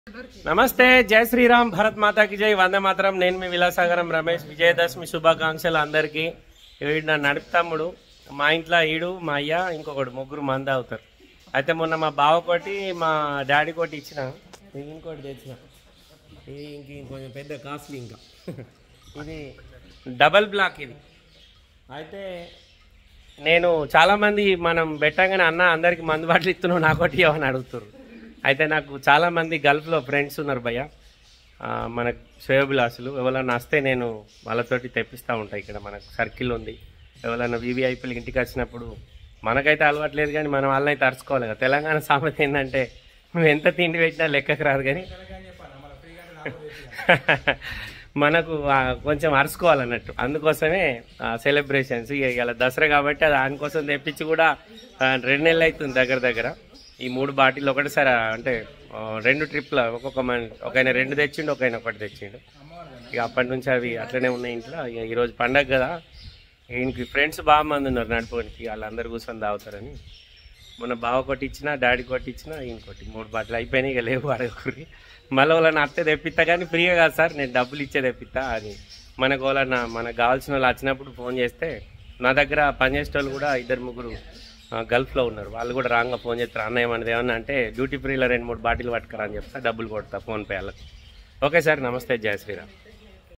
నమస్తే జై శ్రీరామ్ భరత్ మాతాకి జై వందే మాతరం నేను మీ విలాసాగరం రమేష్ విజయదశమి శుభాకాంక్షలు అందరికీ వీడు నా నడుపుతమ్ముడు మా ఇంట్లో ఈడు మా అయ్య ఇంకొకడు ముగ్గురు మంది అవుతారు అయితే మొన్న మా బావ కోటి మా డాడీ కోటి ఇచ్చిన ఇది ఇంకోటి తెచ్చిన ఇది ఇంక ఇంకొంచెం పెద్ద కాస్ట్లీ ఇంకా ఇది డబల్ బ్లాక్ ఇది అయితే నేను చాలామంది మనం పెట్టగానే అన్న అందరికి మందు బాటలు ఇస్తున్నావు నాకోటి ఇవ్వని అడుగుతారు అయితే నాకు చాలామంది గల్ఫ్లో ఫ్రెండ్స్ ఉన్నారు భయ్య ఆ, మనకు శ్రేయోభిలాసులు ఎవరైనా వస్తే నేను వాళ్ళతోటి తెప్పిస్తూ ఉంటాయి ఇక్కడ మనకు సర్కిల్ ఉంది ఎవరైనా వీవీఐపీలు ఇంటికి వచ్చినప్పుడు మనకైతే అలవాట్లేదు కానీ మనం వాళ్ళని తరుచుకోవాలి కదా తెలంగాణ సామెత ఏంటంటే నువ్వు ఎంత తిండి పెట్టినా లెక్కకు రాదు కానీ మనకు ఆ, కొంచెం అరుచుకోవాలన్నట్టు అందుకోసమే సెలబ్రేషన్స్ ఇలా దసరా కాబట్టి అది దానికోసం తెప్పించి కూడా ఆ, రెండు నెలలు అవుతుంది దగ్గర దగ్గర ఈ మూడు బాటిల్ ఒకటిసారి అంటే ఆ, రెండు ట్రిప్ల ఒక్కొక్క మన ఒక ఆయన రెండు తెచ్చిండు ఒక ఆయన ఒకటి తెచ్చిండు ఇక అప్పటి నుంచి అవి అట్లనే ఉన్నాయి ఇంట్లో ఇక ఈరోజు పండగ కదా ఈయనకి ఫ్రెండ్స్ బాగా మంది ఉన్నారు నడుపుకోనికి వాళ్ళందరూ కూర్చొని తాగుతారని మొన్న బావ కొట్టించిన డాడీ కొట్టించిన ఈయన కొట్టి మూడు బాటలు అయిపోయినాయి ఇక లేవు అడగకూరి మళ్ళీ వాళ్ళని అత్తే తెప్పిస్తా కానీ ఫ్రీగా కాదు సార్ నేను డబ్బులు ఇచ్చే తెప్పిస్తా అని మనకు వాళ్ళ మనకు కావాల్సిన వాళ్ళు వచ్చినప్పుడు ఫోన్ చేస్తే నా దగ్గర పనిచేసే వాళ్ళు కూడా ఇద్దరు ముగ్గురు ఆ, గల్ఫ్లో ఉన్నారు వాళ్ళు కూడా రాంగా ఫోన్ చేస్తారు అన్న ఏమన్నది ఏమన్నా అంటే డ్యూటీ ఫ్రీలో రెండు మూడు బాటిల్ పట్టుకురా అని చెప్తా డబ్బులు కొడతా ఫోన్పే వాళ్ళకి ఓకే సార్ నమస్తే జయ శ్రీరామ్